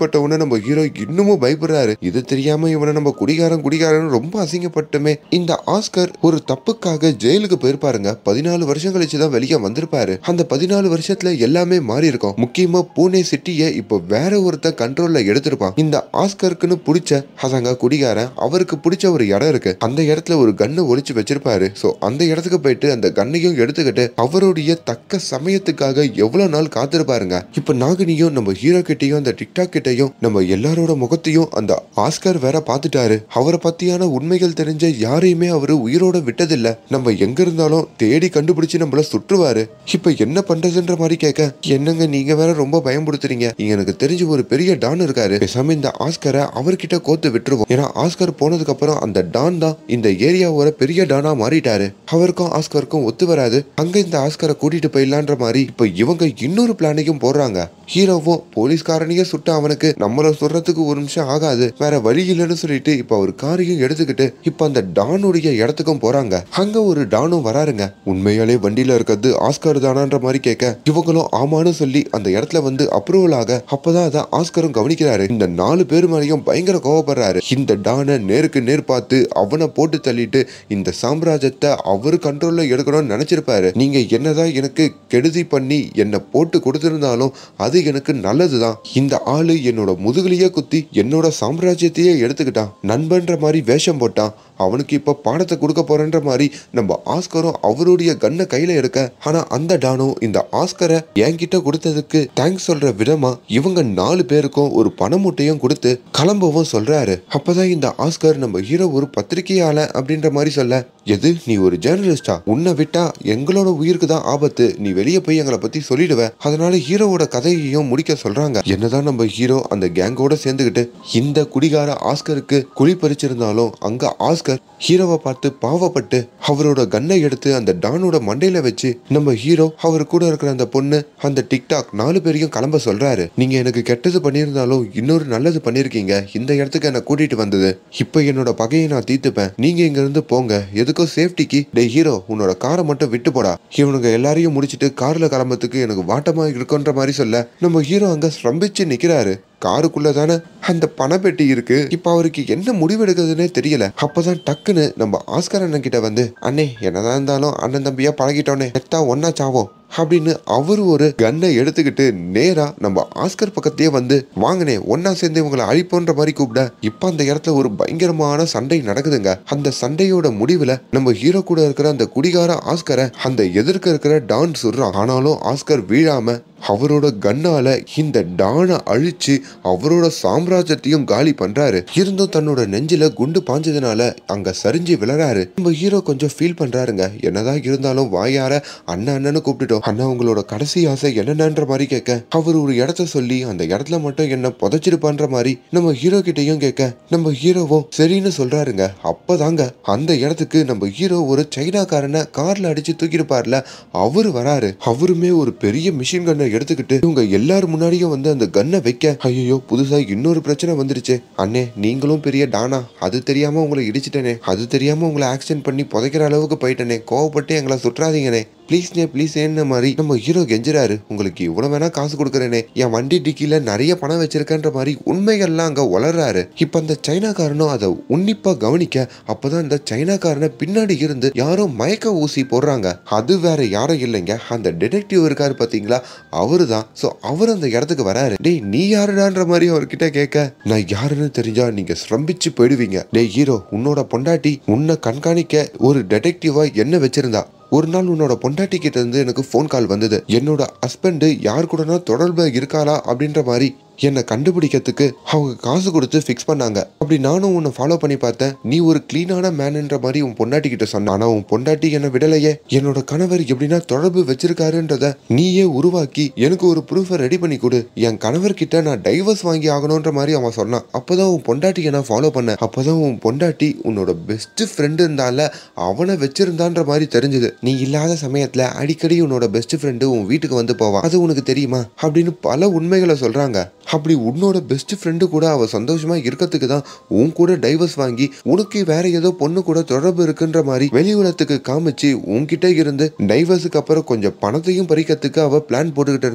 கேள்விப்பட்ட உடனே நம்ம ஹீரோ இன்னமும் பயப்படுறாரு இது தெரியாம இவனை நம்ம குடிகாரன் குடிகாரன் ரொம்ப அசிங்கப்பட்டுமே இந்த ஆஸ்கர் ஒரு தப்புக்காக ஜெயிலுக்கு போயிருப்பாருங்க பதினாலு வருஷம் கழிச்சு தான் வெளியே வந்திருப்பாரு அந்த பதினாலு வருஷத்துல எல்லாமே மாறி இருக்கும் முக்கியமா பூனே சிட்டியை இப்போ வேற ஒருத்த கண்ட்ரோல்ல எடுத்திருப்பான் இந்த ஆஸ்கருக்குன்னு பிடிச்ச அதாங்க குடிகாரன் அவருக்கு பிடிச்ச ஒரு இடம் இருக்கு அந்த இடத்துல ஒரு கண்ணை ஒளிச்சு வச்சிருப்பாரு சோ அந்த இடத்துக்கு போயிட்டு அந்த கண்ணையும் எடுத்துக்கிட்டு அவருடைய தக்க சமயத்துக்காக எவ்வளவு நாள் காத்திருப்பாருங்க இப்ப நாகினியும் நம்ம ஹீரோ கிட்டயும் அந்த டிக்டாக் கிட்டயும் நம்ம எல்லாரோட முகத்தையும் அந்த ஆஸ்கர் வேற பார்த்துட்டாரு அவரை பத்தியான உண்மைகள் தெரிஞ்ச யாரையுமே அவரு உயிரோட விட்டதில்ல நம்ம எங்க இருந்தாலும் தேடி கண்டுபிடிச்சு நம்மள சுற்றுவாரு இப்ப என்ன பண்றதுன்ற மாதிரி கேட்க என்னங்க நீங்க வேற ரொம்ப பயன்படுத்துறீங்க இங்க எனக்கு தெரிஞ்சு ஒரு பெரிய டான் இருக்காரு பேசாம இந்த ஆஸ்கரை அவர்கிட்ட கோத்து விட்டுருவோம் ஏன்னா ஆஸ்கர் போனதுக்கு அப்புறம் அந்த டான் தான் இந்த ஏரியாவோட பெரிய டானா மாறிட்டாரு அவருக்கும் ஆஸ்கருக்கும் ஒத்து வராது அங்க இந்த ஆஸ்கரை கூட்டிட்டு போயிடலான்ற மாதிரி இப்ப இவங்க இன்னொரு பிளானையும் போடுறாங்க ஹீரோவும் போலீஸ்காரனையே சுட்ட அவனுக்கு நம்மள சொல்றதுக்கு ஒரு நிமிஷம் ஆகாது வேற வழி இல்லைன்னு சொல்லிட்டு இப்ப அவர் காரையும் எடுத்துக்கிட்டு இப்ப அந்த டானுடைய இடத்துக்கும் போறாங்க அங்க ஒரு டானும் வராருங்க உண்மையாலே வண்டியில இருக்கிறது ஆஸ்கர் தானான்ற மாதிரி கேட்க இவங்களும் ஆமான்னு சொல்லி அந்த இடத்துல வந்து அப்ரூவல் ஆக அப்பதான் அதை ஆஸ்கரும் கவனிக்கிறாரு இந்த நாலு பேர் மேலேயும் பயங்கர கோவப்படுறாரு இந்த டானை நேருக்கு நேர் பார்த்து அவனை போட்டு தள்ளிட்டு இந்த சாம்ராஜ்யத்தை அவர் கண்ட்ரோல்ல எடுக்கணும்னு நினைச்சிருப்பாரு நீங்க என்னதான் எனக்கு கெடுதி பண்ணி என்னை போட்டு கொடுத்திருந்தாலும் அது எனக்கு நல்லதுதான் இந்த ஆளு என்னோட முதுகுலையே குத்தி என்னோட சாம்ராஜ்யத்தையே எடுத்துக்கிட்டான் நண்பன்ற மாதிரி வேஷம் போட்டான் அவனுக்கு இப்ப பாடத்தை கொடுக்க போறன்ற மாதிரி நம்ம ஆஸ்கரும் அவருடைய கண்ணை கையில எடுக்க ஆனா அந்த டானும் இந்த ஆஸ்கரை என்கிட்ட கொடுத்ததுக்கு தேங்க்ஸ் சொல்ற விதமா இவங்க நாலு பேருக்கும் ஒரு பண மூட்டையும் கொடுத்து கிளம்பவும் சொல்றாரு அப்பதான் இந்த ஆஸ்கர் நம்ம ஹீரோ ஒரு பத்திரிகையாள அப்படின்ற மாதிரி சொல்ல எது நீ ஒரு ஜேர்னலிஸ்டா உன்னை விட்டா எங்களோட உயிருக்கு தான் ஆபத்து நீ வெளியே போய் எங்களை பத்தி சொல்லிடுவ அதனால ஹீரோவோட கதையையும் முடிக்க சொல்றாங்க என்னதான் நம்ம ஹீரோ அந்த கேங்கோட சேர்ந்துக்கிட்டு இந்த குடிகார ஆஸ்கருக்கு குழி பறிச்சிருந்தாலும் அங்க ஆஸ்கர் ஹீரோவை பார்த்து பாவப்பட்டு அவரோட கன்னை எடுத்து அந்த டானோட மண்டையில வச்சு நம்ம ஹீரோ அவர் கூட இருக்கிற அந்த பொண்ணு அந்த டிக்டாக் நாலு பேரையும் கிளம்ப சொல்றாரு நீங்க எனக்கு கெட்டது பண்ணியிருந்தாலும் இன்னொரு நல்லது பண்ணிருக்கீங்க இந்த இடத்துக்கு என்ன கூட்டிட்டு வந்தது இப்ப என்னோட பகையை நான் தீர்த்துப்பேன் நீங்க இங்க இருந்து போங்க எதுக்கோ சேஃப்டிக்கு டே ஹீரோ உன்னோட காரை மட்டும் விட்டு போடா இவனுங்க எல்லாரையும் முடிச்சிட்டு கார்ல கிளம்புறதுக்கு எனக்கு வாட்டமா இருக்குன்ற மாதிரி சொல்ல நம்ம ஹீரோ அங்க ஸ்ரம்பிச்சு நிக்கிறாரு காருக்குள்ள தானே அந்த பணப்பெட்டி இருக்கு இப்ப அவருக்கு என்ன முடிவெடுக்கிறதுனே தெரியல அப்பதான் டக்குன்னு நம்ம ஆஸ்கர் அண்ணன் கிட்ட வந்து அண்ணே என்னதான் இருந்தாலும் அண்ணன் தம்பியா பழகிட்டோன்னே எத்தா ஒன்னா சாவோம் அப்படின்னு அவர் ஒரு கன்னை எடுத்துக்கிட்டு நேரா நம்ம ஆஸ்கர் பக்கத்தையே வந்து வாங்கினே ஒன்னா சேர்ந்து இவங்களை அழிப்போன்ற மாதிரி கூப்பிட இப்ப அந்த இடத்துல ஒரு பயங்கரமான சண்டை நடக்குதுங்க அந்த சண்டையோட முடிவுல நம்ம ஹீரோ கூட இருக்கிற அந்த குடிகார ஆஸ்கரை அந்த எதிர்க்க இருக்கிற டான் சொல்றான் ஆனாலும் ஆஸ்கர் வீழாம அவரோட கண்ணால இந்த டானை அழிச்சு அவரோட சாம்ராஜ்யத்தையும் காலி பண்றாரு இருந்தும் தன்னோட நெஞ்சில குண்டு பாஞ்சதுனால அங்க சரிஞ்சு விழறாரு நம்ம ஹீரோ கொஞ்சம் ஃபீல் பண்றாருங்க என்னதான் இருந்தாலும் வாயார அண்ணா அண்ணன்னு கூப்பிட்டுட்டோம் அண்ணா உங்களோட கடைசி ஆசை என்னென்னன்ற மாதிரி கேட்க அவர் ஒரு இடத்த சொல்லி அந்த இடத்துல மட்டும் என்ன புதைச்சிருப்பான்ற மாதிரி நம்ம ஹீரோ கிட்டயும் கேட்க நம்ம ஹீரோவும் சரின்னு சொல்றாருங்க அப்பதாங்க அந்த இடத்துக்கு நம்ம ஹீரோ ஒரு சைனாக்காரனை கார்ல அடிச்சு தூக்கிருப்பார்ல அவரு வராரு அவருமே ஒரு பெரிய மிஷின் கன்னை எடுத்துக்கிட்டு இவங்க எல்லாரும் முன்னாடியும் வந்து அந்த கன்னை வைக்க ஐயோ புதுசா இன்னொரு பிரச்சனை வந்துருச்சு அண்ணே நீங்களும் பெரிய டானா அது தெரியாம உங்களை இடிச்சிட்டேனே அது தெரியாம உங்களை ஆக்சிடென்ட் பண்ணி புதைக்கிற அளவுக்கு போயிட்டேனே கோவப்பட்டு எங்களை சுற்றாதீங்கனே ப்ளீஸ்னே ப்ளீஸ்னு மாதிரி நம்ம ஹீரோ கெஞ்சுறாரு உங்களுக்கு இவ்வளவு வேணா காசு கொடுக்குறேனே என் வண்டி டிக்கில நிறைய பணம் வச்சிருக்கேன்ற மாதிரி உண்மைகள்லாம் அங்க வளர்றாரு இப்ப அந்த சைனாக்காரனும் அதை உன்னிப்பா கவனிக்க அப்பதான் இந்த சைனாக்காரனை பின்னாடி இருந்து யாரோ மயக்க ஊசி போடுறாங்க அது வேற யாரும் இல்லைங்க அந்த டிடெக்டிவ் இருக்காரு பாத்தீங்களா அவரு தான் ஸோ அவர் அந்த இடத்துக்கு வராரு டேய் நீ யாருடான்ற மாதிரி அவர்கிட்ட கேட்க நான் யாருன்னு தெரிஞ்சா நீங்க ஸ்ரம்பிச்சு போயிடுவீங்க டேய் ஹீரோ உன்னோட பொண்டாட்டி உன்னை கண்காணிக்க ஒரு டிடெக்டிவா என்ன வச்சிருந்தா ஒரு நாள் உன்னோட பொண்டாட்டி கிட்ட இருந்து எனக்கு ஃபோன் கால் வந்தது என்னோட ஹஸ்பண்ட் யார் கூடனா தொடர்பு இருக்காளா அப்படின்ற மாதிரி என்னை கண்டுபிடிக்கிறதுக்கு அவங்க காசு கொடுத்து ஃபிக்ஸ் பண்ணாங்க அப்படி நானும் உன்னை ஃபாலோ பண்ணி பார்த்தேன் நீ ஒரு க்ளீனான மேனுன்ற மாதிரி உன் பொண்டாட்டி கிட்ட சொன்ன ஆனா உன் பொண்டாட்டி என்னை விடலையே என்னோட கணவர் எப்படின்னா தொடர்பு வச்சிருக்காருன்றத நீயே உருவாக்கி எனக்கு ஒரு ப்ரூஃபை ரெடி பண்ணி கொடு என் கணவர் கிட்ட நான் டைவர்ஸ் வாங்கி ஆகணுன்ற மாதிரி அவன் சொன்னான் அப்பதான் உன் பொண்டாட்டியை நான் ஃபாலோ பண்ணேன் அப்பதான் உன் பொண்டாட்டி உன்னோட பெஸ்ட் ஃப்ரெண்டு இருந்தால அவனை வச்சிருந்தான்ற மாதிரி தெரிஞ்சது நீ இல்லாத சமயத்துல அடிக்கடி உன்னோட பெஸ்ட் ஃப்ரெண்டு உன் வீட்டுக்கு வந்து போவான் அது உனக்கு தெரியுமா அப்படின்னு பல உண்மைகளை சொல்றாங்க அப்படி உன்னோட பெஸ்ட் ஃப்ரெண்டு கூட அவ சந்தோஷமா இருக்கிறதுக்கு தான் உன் கூட டைவர்ஸ் வாங்கி உனக்கு வேற ஏதோ பொண்ணு கூட தொடர்பு இருக்குன்ற மாதிரி வெளி உலகத்துக்கு காமிச்சு உன்கிட்ட இருந்து டைவர்ஸுக்கு அப்புறம் கொஞ்சம் பணத்தையும் பறிக்கிறதுக்கு அவ பிளான் போட்டுக்கிட்டு இருந்தா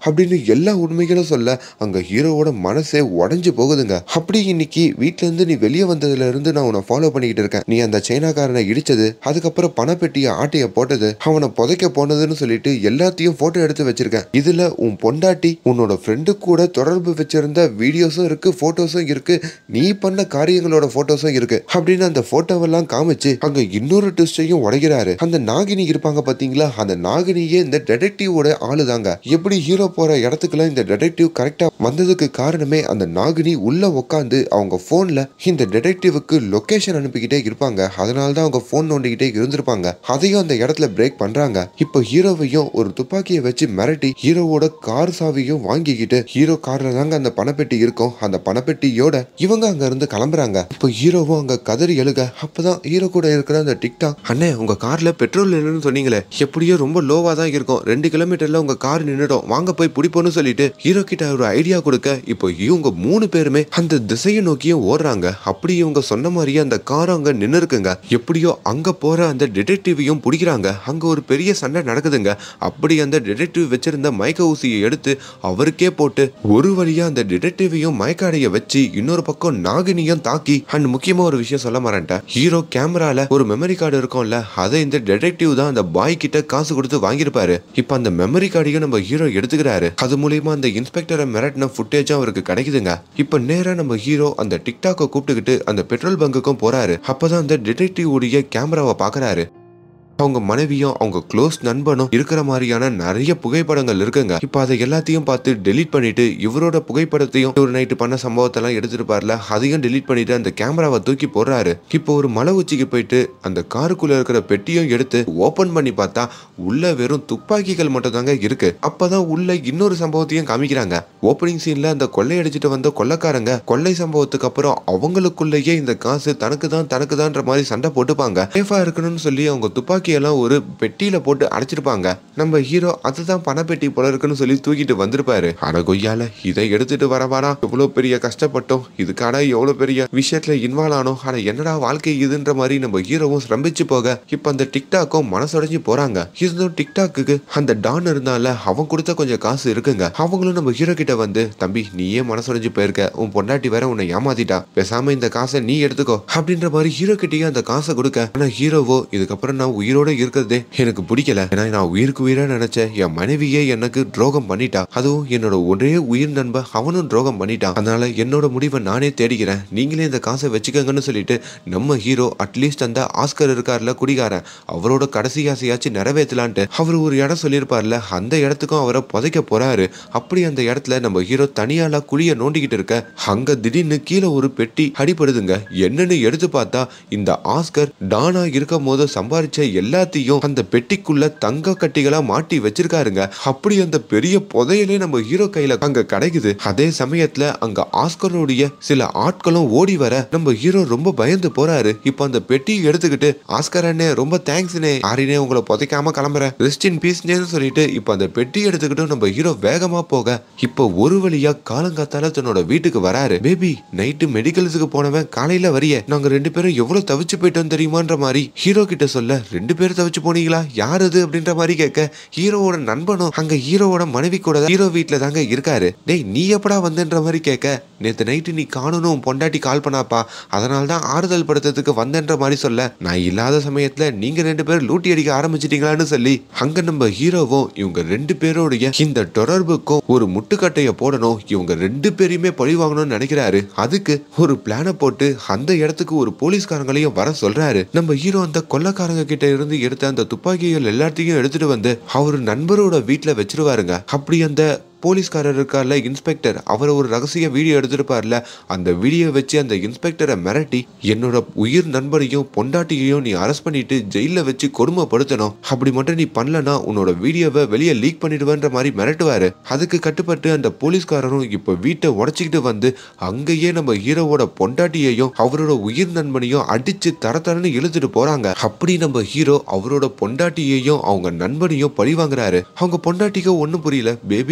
அப்படின்னு எல்லா உண்மைகளும் சொல்ல அங்க ஹீரோவோட மனசே உடைஞ்சு போகுதுங்க அப்படி இன்னைக்கு வீட்ல இருந்து நீ வெளியே வந்ததுல இருந்து நான் உன்னை ஃபாலோ பண்ணிக்கிட்டு இருக்கேன் நீ அந்த சைனாக்காரனை இடிச்சது அதுக்கப்புறம் பணப்பெட்டிய ஆட்டைய போட்டது அவனை புதைக்க போனதுன்னு சொல்லிட்டு எல்லாத்தையும் போட்டோ எடுத்து வச்சிருக்கேன் இதுல உன் பொண்டாட்டி உன்னோட ஃப்ரெண்டு கூட தொடர்பு வச்சிருந்த வீடியோஸும் இருக்கு போட்டோஸும் இருக்கு நீ பண்ண காரியங்களோட போட்டோஸும் இருக்கு அப்படின்னு அந்த போட்டோவெல்லாம் காமிச்சு அங்க இன்னொரு ட்விஸ்டையும் உடைக்கிறாரு அந்த நாகினி இருப்பாங்க பாத்தீங்களா அந்த நாகினியே இந்த டெடெக்டிவோட ஆளுதாங்க எப்படி ஹீரோ போற இடத்துக்குலாம் இந்த டெடெக்டிவ் கரெக்டா வந்ததுக்கு காரணமே அந்த நாகினி உள்ள உட்காந்து அவங்க போன்ல இந்த டெடெக்டிவுக்கு லொகேஷன் அனுப்பிக்கிட்டே இருப்பாங்க அதனால தான் அவங்க போன் நோண்டிக்கிட்டே இருந்திருப்பாங்க அதையும் அந்த இடத்துல பிரேக் பண்றாங்க இப்போ ஹீரோவையும் ஒரு துப்பாக்கியை வச்சு மிரட்டி ஹீரோவோட கார் சாவியும் வாங்கிக்கிட்டு ஹீரோ கார்ல தாங்க அந்த பணப்பெட்டி இருக்கும் அந்த பணப்பெட்டியோட இவங்க அங்க இருந்து கிளம்புறாங்க இப்போ ஹீரோவும் அங்க கதறி எழுக அப்பதான் ஹீரோ கூட இருக்கிற அந்த டிக்டாக் அண்ணே உங்க கார்ல பெட்ரோல் இல்லைன்னு சொன்னீங்களே எப்படியோ ரொம்ப லோவா தான் இருக்கும் ரெண்டு கிலோமீட்டர்ல உங்க கார் நின்னுடும் வாங்க போய் பிடிப்போம்னு சொல்லிட்டு ஹீரோ கிட்ட ஒரு ஐடியா கொடுக்க இப்போ இவங்க மூணு பேருமே அந்த திசையை நோக்கியும் ஓடுறாங்க அப்படி இவங்க சொன்ன மாதிரியே அந்த கார் அங்க நின்னு இருக்குங்க எப்படியோ அங்க போற அந்த டிடெக்டிவையும் பிடிக்கிறாங்க அங்க ஒரு பெரிய சண்டை நடக்குதுங்க அப்படி அந்த டிடெக்டிவ் வச்சிருந்த மயக்க ஊசியை எடுத்து அவருக்கே போட்டு ஒரு வழியா அந்த டிடெக்டிவையும் மயக்காடைய வச்சு இன்னொரு பக்கம் நாகினியும் தாக்கி அண்ட் முக்கியமா ஒரு விஷயம் சொல்ல மாட்டேன் ஹீரோ கேமரால ஒரு மெமரி கார்டு இருக்கும்ல அதை இந்த டிடெக்டிவ் தான் அந்த பாய் கிட்ட காசு கொடுத்து வாங்கியிருப்பாரு இப்ப அந்த மெமரி கார்டையும் நம்ம ஹீரோ எடுத்துக்கிறாரு அது மூலியமா அந்த இன்ஸ்பெக்டரை மிரட்டின ஃபுட்டேஜும் அவருக்கு கிடைக்குதுங்க இப்ப நேரா நம்ம ஹீரோ அந்த டிக்டாக்கை கூப்பிட்டுக்கிட்டு அந்த பெட்ரோல் பங்குக்கும் போறாரு அப்பதான் அந்த டிடெக்டிவ் உடைய கேமராவை பாக்குறாரு அவங்க மனைவியும் அவங்க க்ளோஸ் நண்பனும் இருக்கிற மாதிரியான நிறைய புகைப்படங்கள் இருக்குங்க இப்ப அதை எல்லாத்தையும் பார்த்து டெலீட் பண்ணிட்டு இவரோட புகைப்படத்தையும் ஒரு நைட்டு பண்ண சம்பவத்தெல்லாம் எடுத்துருப்பார்ல அதையும் டெலீட் பண்ணிட்டு அந்த கேமராவை தூக்கி போடுறாரு இப்போ ஒரு மலை உச்சிக்கு போயிட்டு அந்த காருக்குள்ள இருக்கிற பெட்டியும் எடுத்து ஓபன் பண்ணி பார்த்தா உள்ள வெறும் துப்பாக்கிகள் மட்டும் தாங்க இருக்கு அப்பதான் உள்ள இன்னொரு சம்பவத்தையும் காமிக்கிறாங்க ஓப்பனிங் சீன்ல அந்த கொள்ளையடிச்சிட்டு வந்த கொள்ளைக்காரங்க கொள்ளை சம்பவத்துக்கு அப்புறம் அவங்களுக்குள்ளேயே இந்த காசு தனக்கு தான் தனக்கு தான்ற மாதிரி சண்டை போட்டுப்பாங்க சேஃபா இருக்கணும்னு சொல்லி அவங்க துப்பாக்கி எல்லாம் ஒரு பெட்டியில போட்டு அடைச்சிருப்பாங்க நம்ம ஹீரோ அதுதான் பணப்பெட்டி போல இருக்குன்னு சொல்லி தூக்கிட்டு வந்திருப்பாரு ஆனா கொய்யால இதை எடுத்துட்டு வரவாடா இவ்வளவு பெரிய கஷ்டப்பட்டோம் இதுக்கான எவ்வளவு பெரிய விஷயத்துல இன்வால்வ் ஆனோம் ஆனா என்னடா வாழ்க்கை இதுன்ற மாதிரி நம்ம ஹீரோவும் சிரமிச்சு போக இப்ப அந்த டிக்டாக்கும் மனசுடைஞ்சு போறாங்க இருந்தும் டிக்டாக்கு அந்த டான் இருந்தால அவன் கொடுத்த கொஞ்சம் காசு இருக்குங்க அவங்களும் நம்ம ஹீரோ கிட்ட வந்து தம்பி நீயே மனசுடைஞ்சு போயிருக்க உன் பொண்டாட்டி வேற உன்னை ஏமாத்திட்டா பேசாம இந்த காசை நீ எடுத்துக்கோ அப்படின்ற மாதிரி ஹீரோ கிட்டயே அந்த காசை கொடுக்க ஆனா ஹீரோவோ இதுக்கப்புறம் நான் உயிரோட இருக்கிறதே எனக்கு பிடிக்கல ஏன்னா நான் உயிருக்கு உயிரா நினைச்சேன் என் மனைவியே எனக்கு துரோகம் பண்ணிட்டா அதுவும் என்னோட ஒரே உயிர் நண்பன் அவனும் துரோகம் பண்ணிட்டான் அதனால என்னோட முடிவை நானே தேடிக்கிறேன் நீங்களே இந்த காசை வச்சுக்கோங்கன்னு சொல்லிட்டு நம்ம ஹீரோ அட்லீஸ்ட் அந்த ஆஸ்கர் இருக்கார்ல குடிகாரன் அவரோட கடைசி ஆசையாச்சும் நிறைவேற்றலான்ட்டு அவர் ஒரு இடம் சொல்லியிருப்பார்ல அந்த இடத்துக்கும் அவரை புதைக்க போறாரு அப்படி அந்த இடத்துல நம்ம ஹீரோ தனியால குழிய நோண்டிக்கிட்டு இருக்க அங்க திடீர்னு கீழே ஒரு பெட்டி அடிபடுதுங்க என்னன்னு எடுத்து பார்த்தா இந்த ஆஸ்கர் டானா இருக்கும் போது சம்பாரிச்ச எல்லாத்தையும் அந்த பெட்டிக்குள்ள தங்க கட்டிகளா மாட்டி வச்சிருக்காருங்க அப்படி அந்த பெரிய புதையலே நம்ம ஹீரோ கையில அங்க கிடைக்குது அதே சமயத்துல அங்க ஆஸ்கருடைய சில ஆட்களும் ஓடி வர நம்ம ஹீரோ ரொம்ப பயந்து போறாரு இப்ப அந்த பெட்டியை எடுத்துக்கிட்டு ஆஸ்கர் அண்ணே ரொம்ப தேங்க்ஸ்னே ஆரினே உங்களை புதைக்காம கிளம்புறேன் ரெஸ்ட் இன் பீஸ்னேன்னு சொல்லிட்டு இப்ப அந்த பெட்டி எடுத்துக்கிட்டு நம்ம ஹீரோ வேகமா போக இப்ப ஒரு வழியா காலங்காத்தால தன்னோட வீட்டுக்கு வராரு பேபி நைட்டு மெடிக்கல்ஸுக்கு போனவன் காலையில வரிய நாங்க ரெண்டு பேரும் எவ்வளவு தவிச்சு போயிட்டோம் தெரியுமான்ற மாதிரி ஹீரோ கிட்ட சொல்ல ரெண்டு பேரும் தவிச்சு போனீங்களா யார் அது அப்படின்ற மாதிரி கேட்க ஹீரோவோட நண்பனும் அங்க ஹீரோவோட மனைவி கூட தான் ஹீரோ வீட்டுல தாங்க இருக்காரு டேய் நீ எப்படா வந்தன்ற மாதிரி கேட்க நேத்து நைட்டு நீ காணணும் உன் பொண்டாட்டி கால் பண்ணாப்பா அதனால தான் ஆறுதல் படுத்துறதுக்கு வந்தேன்ற மாதிரி சொல்ல நான் இல்லாத சமயத்துல நீங்க ரெண்டு பேரும் லூட்டி அடிக்க ஆரம்பிச்சிட்டீங்களான்னு சொல்லி அங்க நம்ம ஹீரோவும் இவங்க ரெண்டு பேரோடைய இந்த தொடர்புக்கும் ஒரு முட்டுக்கட்டைய போடணும் இவங்க ரெண்டு பேரையுமே பழி வாங்கணும்னு நினைக்கிறாரு அதுக்கு ஒரு பிளானை போட்டு அந்த இடத்துக்கு ஒரு போலீஸ்காரங்களையும் வர சொல்றாரு நம்ம ஹீரோ அந்த கொள்ளக்காரங்க கிட்ட இருந்து எடுத்த அந்த துப்பாக்கிகள் எல்லாத்தையும் எடுத்துட்டு வந்து அவர் நண்பரோட வீட்டுல வச்சிருவாருங்க அப்படி அந்த போலீஸ்காரர் இருக்கார்ல இன்ஸ்பெக்டர் அவர் ஒரு ரகசிய வீடியோ எடுத்திருப்பார்ல அந்த வீடியோ வச்சு அந்த இன்ஸ்பெக்டரை மிரட்டி என்னோட உயிர் நண்பரையும் பொண்டாட்டியையும் நீ அரெஸ்ட் பண்ணிட்டு ஜெயில வச்சு கொடுமைப்படுத்தணும் அப்படி மட்டும் நீ பண்ணலனா உன்னோட வீடியோவை வெளியே லீக் பண்ணிடுவேன்ற மாதிரி மிரட்டுவாரு அதுக்கு கட்டுப்பட்டு அந்த போலீஸ்காரரும் இப்ப வீட்டை உடைச்சிக்கிட்டு வந்து அங்கேயே நம்ம ஹீரோவோட பொண்டாட்டியையும் அவரோட உயிர் நண்பனையும் அடிச்சு தர தரன்னு இழுத்துட்டு போறாங்க அப்படி நம்ம ஹீரோ அவரோட பொண்டாட்டியையும் அவங்க நண்பனையும் பழி வாங்குறாரு அவங்க பொண்டாட்டிக்கு ஒண்ணும் புரியல பேபி என்ன எப்படி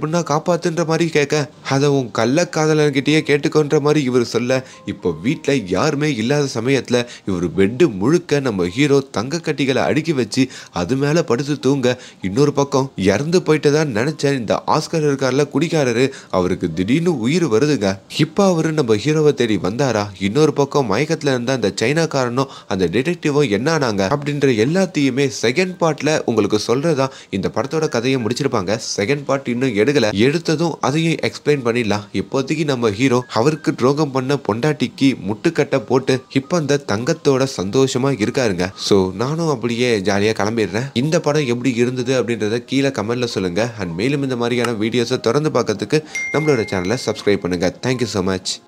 பொண்ணா காப்பாத்துன்ற மாதிரி கேட்க அதை உன் கள்ளக்காதலன்கிட்டயே கேட்டுக்கோன்ற மாதிரி இவர் சொல்ல இப்போ வீட்டில் யாருமே இல்லாத சமயத்தில் இவர் பெட்டு முழுக்க நம்ம ஹீரோ தங்க கட்டிகளை அடுக்கி வச்சு அது மேலே படுத்து தூங்க இன்னொரு பக்கம் இறந்து போயிட்டு தான் நினைச்சேன் இந்த ஆஸ்கர் இருக்கார்ல குடிக்காரரு அவருக்கு திடீர்னு உயிர் வருதுங்க இப்போ அவரு நம்ம ஹீரோவை தேடி வந்தாரா இன்னொரு பக்கம் மயக்கத்துல இருந்த அந்த சைனாக்காரனும் அந்த டிடெக்டிவும் என்ன ஆனாங்க அப்படின்ற எல்லாத்தையுமே செகண்ட் பார்ட்ல உங்களுக்கு சொல்றதா இந்த படத்தோட கதையை முடிச்சிருப்பாங்க செகண்ட் பார்ட் இன்னும் எடுக்கல எடுத்ததும் அதையும் எக்ஸ்பிளைன் பண்ணிடலாம் இப்போதைக்கு நம்ம ஹீரோ அவருக்கு துரோகம் பண்ண பொண்டாட்டிக்கு முட்டுக்கட்டை போட்டு இப்போ அந்த தங்கத்தோட சந்தோஷமா இருக்காருங்க ஸோ நானும் அப்படியே ஜாலியாக கிளம்பிடுறேன் இந்த படம் எப்படி இருந்தது அப்படின்றத கீழே கமெண்ட்ல சொல்லுங்க அண்ட் மேலும் இந்த மாதிரியான வீடியோஸை திறந்து பார்க்கறதுக்கு நம்மளோட சேனலை சப்ஸ்கிரைப் பண்ணுங்க தேங்க்யூ ஸோ மச்